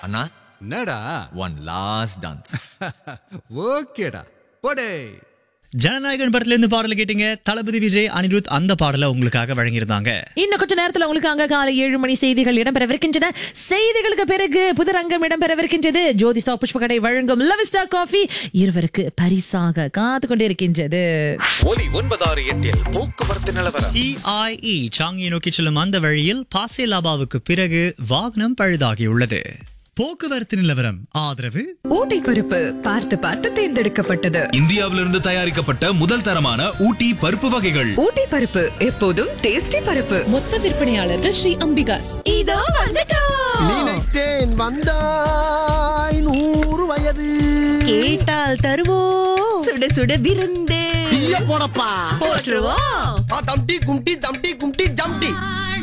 அண்ணா என்னடா one last dance ஓகேடா போடே ஜனநாயகன் படத்துல இருந்து பாடல கேட்டீங்க தளபதி விஜய் அனிருத் அந்த பாடலை உங்களுக்காக வழங்கியிருந்தாங்க இன்னும் கொஞ்ச நேரத்துல உங்களுக்கு அங்க காலை ஏழு மணி செய்திகள் இடம்பெறவிருக்கின்றன செய்திகளுக்கு பிறகு புதுரங்கம் இடம்பெறவிருக்கின்றது ஜோதிஸ்தா புஷ்பகடை வழங்கும் லவிஸ்டா காஃபி இருவருக்கு பரிசாக காத்து கொண்டிருக்கின்றது ஒலி ஒன்பதாறு எட்டில் போக்குவரத்து நிலவரம் இஐஇ சாங்கியை நோக்கி செல்லும் அந்த வழியில் பாசே லாபாவுக்கு பிறகு வாகனம் பழுதாகியுள்ளது போக்குவரத்து நிலவரம் ஆதரவு ஊட்டி பருப்பு பார்த்து பார்த்து தேர்ந்தெடுக்கப்பட்டது இந்தியாவிலிருந்து தயாரிக்கப்பட்ட முதல் தரமான ஊட்டி பருப்பு வகைகள் ஊட்டி பருப்பு எப்போதும் டேஸ்டி பருப்பு மொத்த விற்பனையாளர்கள் ஸ்ரீ அம்பிகாஸ் இதோ வந்துட்டோம் நினைத்தேன் வந்தாய் நூறு வயது கேட்டால் தருவோம் சுட சுட விருந்து தீய போடப்பா போற்றுவோம் தம்டி கும்டி தம்டி கும்டி ஜம்டி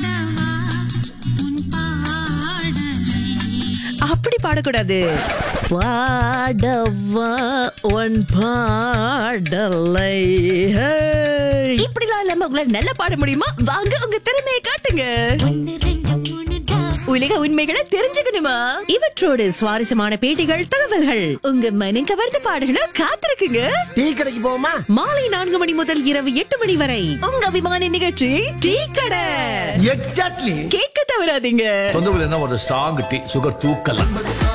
அப்படி பாடக்கூடாது பாடவா உன் பாடலை இப்படிலாம் இல்லாம உங்களால நல்லா பாட முடியுமா வாங்க உங்க திறமையை காட்டுங்க உலக உண்மைகளை தெரிஞ்சுக்கணுமா இவற்றோடு சுவாரஸ்யமான பேட்டிகள் தகவல்கள் உங்க மனம் கவர்ந்த பாடல்களை காத்திருக்குங்க டீ கடைக்கு போமா மாலை நான்கு மணி முதல் இரவு எட்டு மணி வரை உங்க அபிமான நிகழ்ச்சி டீ கடை எக்ஸாக்ட்லி கேட்க தவறாதீங்க தொந்தரவு என்ன ஒரு ஸ்ட்ராங் டீ சுகர் தூக்கலாம்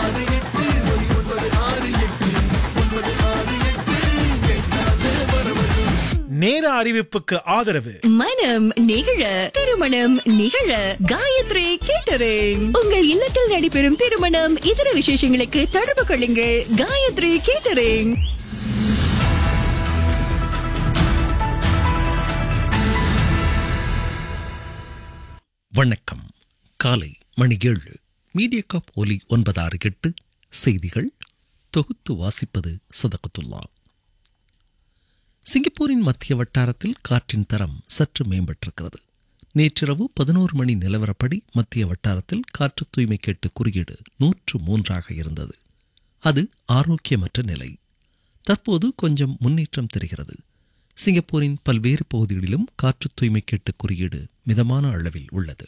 நேர அறிவிப்புக்கு ஆதரவு மனம் நிகழ திருமணம் நிகழ காயத்ரி கேட்டரிங் உங்கள் இல்லத்தில் நடைபெறும் திருமணம் இதர விசேஷங்களுக்கு தொடர்பு கொள்ளுங்கள் காயத்ரி கேட்டரிங் வணக்கம் காலை மணி ஏழு மீடியா காப் ஒலி ஒன்பதாறு எட்டு செய்திகள் தொகுத்து வாசிப்பது சதகத்துல்லா சிங்கப்பூரின் மத்திய வட்டாரத்தில் காற்றின் தரம் சற்று மேம்பட்டிருக்கிறது நேற்றிரவு பதினோரு மணி நிலவரப்படி மத்திய வட்டாரத்தில் காற்று தூய்மை கேட்டு குறியீடு நூற்று மூன்றாக இருந்தது அது ஆரோக்கியமற்ற நிலை தற்போது கொஞ்சம் முன்னேற்றம் தெரிகிறது சிங்கப்பூரின் பல்வேறு பகுதிகளிலும் காற்று தூய்மை கேட்டு குறியீடு மிதமான அளவில் உள்ளது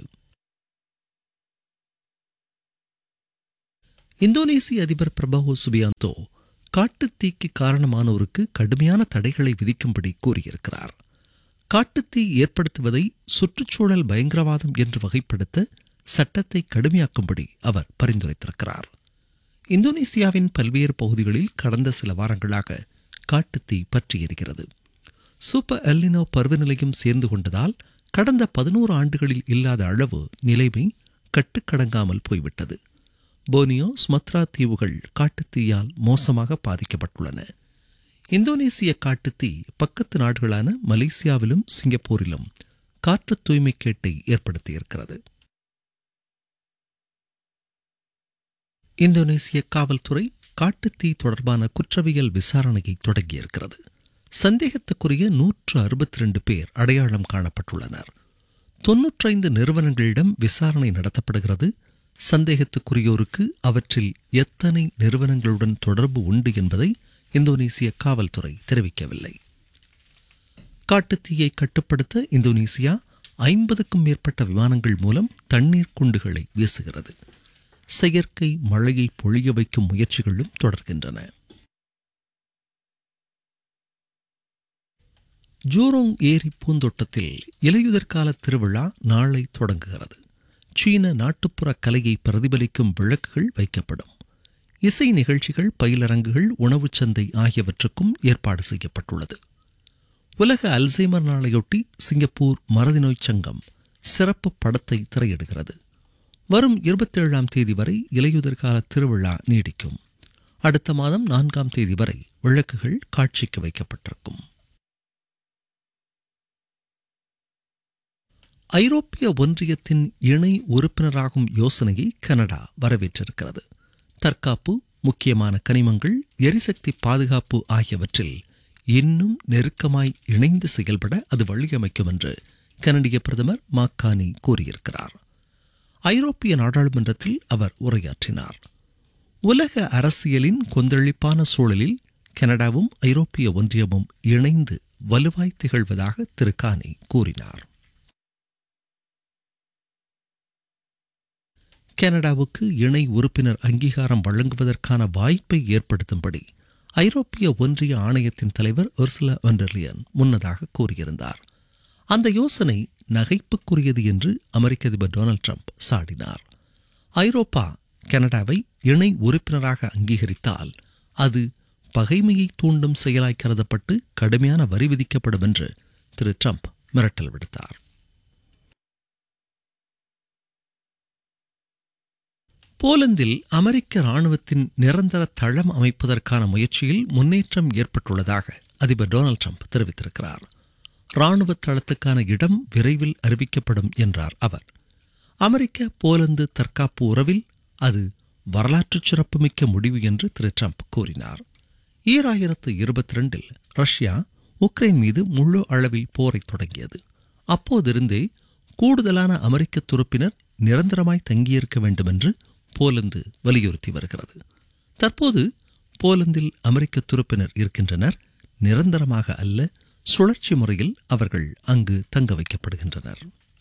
இந்தோனேசிய அதிபர் பிரபாவோ சுபியாந்தோ காட்டுத்தீக்கு காரணமானோருக்கு கடுமையான தடைகளை விதிக்கும்படி கூறியிருக்கிறார் காட்டுத்தீ ஏற்படுத்துவதை சுற்றுச்சூழல் பயங்கரவாதம் என்று வகைப்படுத்த சட்டத்தை கடுமையாக்கும்படி அவர் பரிந்துரைத்திருக்கிறார் இந்தோனேசியாவின் பல்வேறு பகுதிகளில் கடந்த சில வாரங்களாக காட்டுத்தீ பற்றி எரிகிறது சூப்பர் எல்லினோ பருவநிலையும் சேர்ந்து கொண்டதால் கடந்த பதினோரு ஆண்டுகளில் இல்லாத அளவு நிலைமை கட்டுக்கடங்காமல் போய்விட்டது போனியோ ஸ்மத்ரா தீவுகள் காட்டுத்தீயால் மோசமாக பாதிக்கப்பட்டுள்ளன இந்தோனேசிய காட்டுத்தீ பக்கத்து நாடுகளான மலேசியாவிலும் சிங்கப்பூரிலும் காற்று தூய்மை கேட்டை ஏற்படுத்தியிருக்கிறது இந்தோனேசிய காவல்துறை காட்டுத்தீ தொடர்பான குற்றவியல் விசாரணையை தொடங்கியிருக்கிறது சந்தேகத்துக்குரிய நூற்று அறுபத்தி ரெண்டு பேர் அடையாளம் காணப்பட்டுள்ளனர் தொன்னூற்றைந்து நிறுவனங்களிடம் விசாரணை நடத்தப்படுகிறது சந்தேகத்துக்குரியோருக்கு அவற்றில் எத்தனை நிறுவனங்களுடன் தொடர்பு உண்டு என்பதை இந்தோனேசிய காவல்துறை தெரிவிக்கவில்லை காட்டுத்தீயை கட்டுப்படுத்த இந்தோனேசியா ஐம்பதுக்கும் மேற்பட்ட விமானங்கள் மூலம் தண்ணீர் குண்டுகளை வீசுகிறது செயற்கை மழையை பொழிய வைக்கும் முயற்சிகளும் தொடர்கின்றன ஜூரோங் ஏரி பூந்தோட்டத்தில் இலையுதிர்கால திருவிழா நாளை தொடங்குகிறது சீன நாட்டுப்புற கலையை பிரதிபலிக்கும் விளக்குகள் வைக்கப்படும் இசை நிகழ்ச்சிகள் பயிலரங்குகள் உணவுச் சந்தை ஆகியவற்றுக்கும் ஏற்பாடு செய்யப்பட்டுள்ளது உலக அல்சைமர் நாளையொட்டி சிங்கப்பூர் மறதிநோய் சங்கம் சிறப்பு படத்தை திரையிடுகிறது வரும் இருபத்தேழாம் தேதி வரை இலையுதிர்கால திருவிழா நீடிக்கும் அடுத்த மாதம் நான்காம் தேதி வரை விளக்குகள் காட்சிக்கு வைக்கப்பட்டிருக்கும் ஐரோப்பிய ஒன்றியத்தின் இணை உறுப்பினராகும் யோசனையை கனடா வரவேற்றிருக்கிறது தற்காப்பு முக்கியமான கனிமங்கள் எரிசக்தி பாதுகாப்பு ஆகியவற்றில் இன்னும் நெருக்கமாய் இணைந்து செயல்பட அது வழியமைக்கும் என்று கனடிய பிரதமர் மாக்கானி கூறியிருக்கிறார் ஐரோப்பிய நாடாளுமன்றத்தில் அவர் உரையாற்றினார் உலக அரசியலின் கொந்தளிப்பான சூழலில் கனடாவும் ஐரோப்பிய ஒன்றியமும் இணைந்து வலுவாய் திகழ்வதாக திரு கானி கூறினார் கனடாவுக்கு இணை உறுப்பினர் அங்கீகாரம் வழங்குவதற்கான வாய்ப்பை ஏற்படுத்தும்படி ஐரோப்பிய ஒன்றிய ஆணையத்தின் தலைவர் உர்சுலா ஒண்டர்லியன் முன்னதாக கூறியிருந்தார் அந்த யோசனை நகைப்புக்குரியது என்று அமெரிக்க அதிபர் டொனால்ட் ட்ரம்ப் சாடினார் ஐரோப்பா கனடாவை இணை உறுப்பினராக அங்கீகரித்தால் அது பகைமையை தூண்டும் செயலாய் கருதப்பட்டு கடுமையான வரி விதிக்கப்படும் என்று திரு ட்ரம்ப் மிரட்டல் விடுத்தார் போலந்தில் அமெரிக்க ராணுவத்தின் நிரந்தர தளம் அமைப்பதற்கான முயற்சியில் முன்னேற்றம் ஏற்பட்டுள்ளதாக அதிபர் டொனால்ட் ட்ரம்ப் தெரிவித்திருக்கிறார் ராணுவ தளத்துக்கான இடம் விரைவில் அறிவிக்கப்படும் என்றார் அவர் அமெரிக்க போலந்து தற்காப்பு உறவில் அது வரலாற்று சிறப்புமிக்க முடிவு என்று திரு ட்ரம்ப் கூறினார் ஈராயிரத்து இருபத்தி ரெண்டில் ரஷ்யா உக்ரைன் மீது முழு அளவில் போரை தொடங்கியது அப்போதிருந்தே கூடுதலான அமெரிக்க துருப்பினர் நிரந்தரமாய் தங்கியிருக்க வேண்டும் என்று போலந்து வலியுறுத்தி வருகிறது தற்போது போலந்தில் அமெரிக்க துருப்பினர் இருக்கின்றனர் நிரந்தரமாக அல்ல சுழற்சி முறையில் அவர்கள் அங்கு தங்க வைக்கப்படுகின்றனர்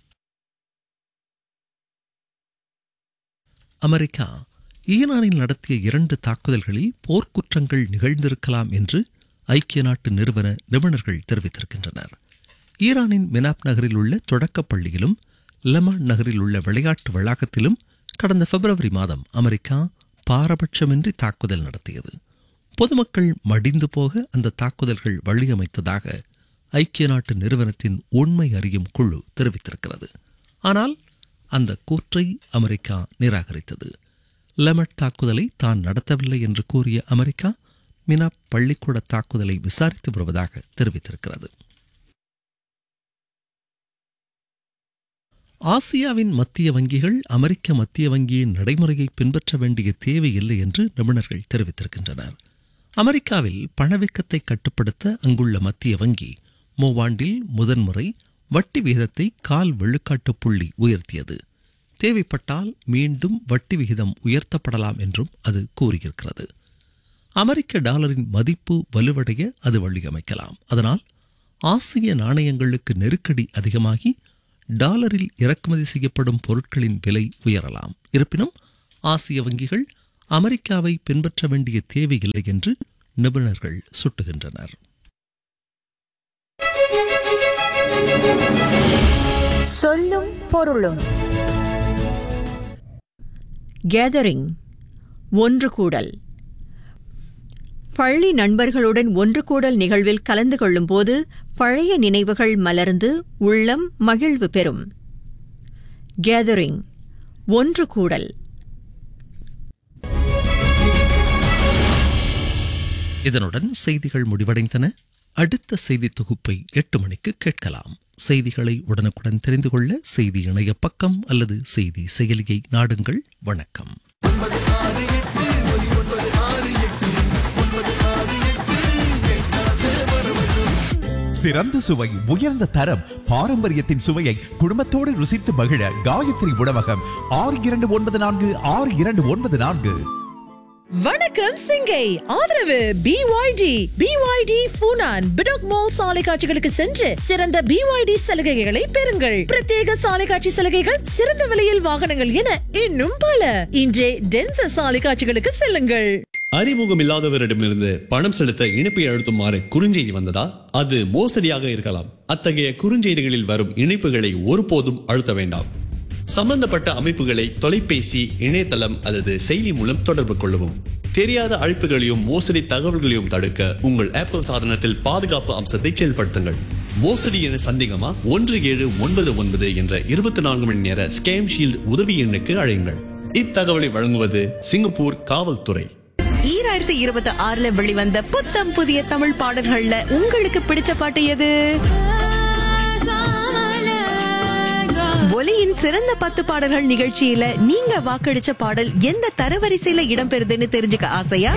அமெரிக்கா ஈரானில் நடத்திய இரண்டு தாக்குதல்களில் போர்க்குற்றங்கள் நிகழ்ந்திருக்கலாம் என்று ஐக்கிய நாட்டு நிறுவன நிபுணர்கள் தெரிவித்திருக்கின்றனர் ஈரானின் மினாப் நகரில் உள்ள தொடக்கப் பள்ளியிலும் லெமான் நகரில் உள்ள விளையாட்டு வளாகத்திலும் கடந்த பிப்ரவரி மாதம் அமெரிக்கா பாரபட்சமின்றி தாக்குதல் நடத்தியது பொதுமக்கள் மடிந்து போக அந்த தாக்குதல்கள் வழியமைத்ததாக ஐக்கிய நாட்டு நிறுவனத்தின் உண்மை அறியும் குழு தெரிவித்திருக்கிறது ஆனால் அந்த கூற்றை அமெரிக்கா நிராகரித்தது லெமட் தாக்குதலை தான் நடத்தவில்லை என்று கூறிய அமெரிக்கா மினா பள்ளிக்கூட தாக்குதலை விசாரித்து வருவதாக தெரிவித்திருக்கிறது ஆசியாவின் மத்திய வங்கிகள் அமெரிக்க மத்திய வங்கியின் நடைமுறையை பின்பற்ற வேண்டிய தேவையில்லை என்று நிபுணர்கள் தெரிவித்திருக்கின்றனர் அமெரிக்காவில் பணவீக்கத்தை கட்டுப்படுத்த அங்குள்ள மத்திய வங்கி மூவாண்டில் முதன்முறை வட்டி விகிதத்தை கால் விழுக்காட்டு புள்ளி உயர்த்தியது தேவைப்பட்டால் மீண்டும் வட்டி விகிதம் உயர்த்தப்படலாம் என்றும் அது கூறியிருக்கிறது அமெரிக்க டாலரின் மதிப்பு வலுவடைய அது வழியமைக்கலாம் அதனால் ஆசிய நாணயங்களுக்கு நெருக்கடி அதிகமாகி டாலரில் இறக்குமதி செய்யப்படும் பொருட்களின் விலை உயரலாம் இருப்பினும் ஆசிய வங்கிகள் அமெரிக்காவை பின்பற்ற வேண்டிய தேவையில்லை என்று நிபுணர்கள் சுட்டுகின்றனர் சொல்லும் பொருளும் கேதரிங் ஒன்று கூடல் பள்ளி நண்பர்களுடன் ஒன்று கூடல் நிகழ்வில் கலந்து கொள்ளும்போது பழைய நினைவுகள் மலர்ந்து உள்ளம் மகிழ்வு பெறும் கேதரிங் ஒன்று கூடல் இதனுடன் செய்திகள் முடிவடைந்தன அடுத்த செய்தி தொகுப்பை எட்டு மணிக்கு கேட்கலாம் செய்திகளை உடனுக்குடன் தெரிந்து கொள்ள செய்தி இணைய பக்கம் அல்லது செய்தி செயலியை நாடுங்கள் வணக்கம் சிறந்த சுவை உயர்ந்த தரம் பாரம்பரியத்தின் சுவையை குடும்பத்தோடு ருசித்து மகிழ காயத்ரி உணவகம் ஆறு இரண்டு ஒன்பது நான்கு ஆறு இரண்டு ஒன்பது நான்கு வணக்கம் சிங்கை ஆதரவு பிஒய்டி பிஒய்டி பூனான் பிடாக் மால் சாலை காட்சிகளுக்கு சென்று சிறந்த பிஒய்டி சலுகைகளை பெறுங்கள் பிரத்யேக சாலை காட்சி சலுகைகள் சிறந்த விலையில் வாகனங்கள் என இன்னும் பல இன்றே டென்ச சாலை காட்சிகளுக்கு செல்லுங்கள் அறிமுகம் இல்லாதவரிடமிருந்து பணம் செலுத்த இணைப்பை அழுத்துமாறு குறுஞ்செய்தி வந்ததா அது மோசடியாக இருக்கலாம் அத்தகைய குறுஞ்செய்திகளில் வரும் இணைப்புகளை ஒருபோதும் அழுத்த வேண்டாம் சம்பந்தப்பட்ட அமைப்புகளை தொலைபேசி இணையதளம் அல்லது செயலி மூலம் தொடர்பு கொள்ளவும் தெரியாத அழைப்புகளையும் மோசடி தகவல்களையும் தடுக்க உங்கள் ஆப்பிள் சாதனத்தில் பாதுகாப்பு அம்சத்தை செயல்படுத்துங்கள் மோசடி என சந்தேகமா ஒன்று ஏழு ஒன்பது ஒன்பது என்ற இருபத்தி நான்கு மணி நேர ஸ்கேம் ஷீல்ட் உதவி எண்ணுக்கு அழையுங்கள் இத்தகவலை வழங்குவது சிங்கப்பூர் காவல்துறை ஈராயிரத்தி இருபத்தி ஆறுல வெளிவந்த புத்தம் புதிய தமிழ் பாடல்கள்ல உங்களுக்கு பிடிச்ச பாட்டு எது ஒலியின் சிறந்த பத்து பாடல்கள் நிகழ்ச்சியில நீங்க வாக்களிச்ச பாடல் எந்த தரவரிசையில இடம்பெறுதுன்னு தெரிஞ்சுக்க ஆசையா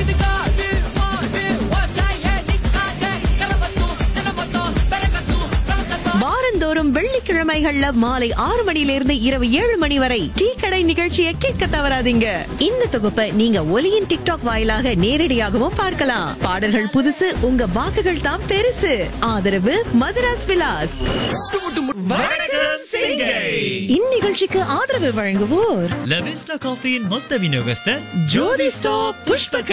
வாரந்தோறும் வாரந்தோறும் வெள்ளிக்கிழமைகள்ல மாலை ஆறு மணியிலிருந்து இரவு ஏழு மணி வரை டீ கடை நிகழ்ச்சியை கேட்க தவறாதீங்க இந்த தொகுப்பை நீங்க ஒலியின் டிக்டாக் வாயிலாக நேரடியாகவும் பார்க்கலாம் பாடல்கள் புதுசு உங்க வாக்குகள் தான் பெருசு ஆதரவு மதுராஸ் விலாஸ் இந்நிகழ்ச்சிக்கு ஆதரவு வழங்குவோர் லவிஸ்டா காஃபியின் மொத்த விநியோகஸ்தர் ஜோதி ஸ்டாப் புஷ்ப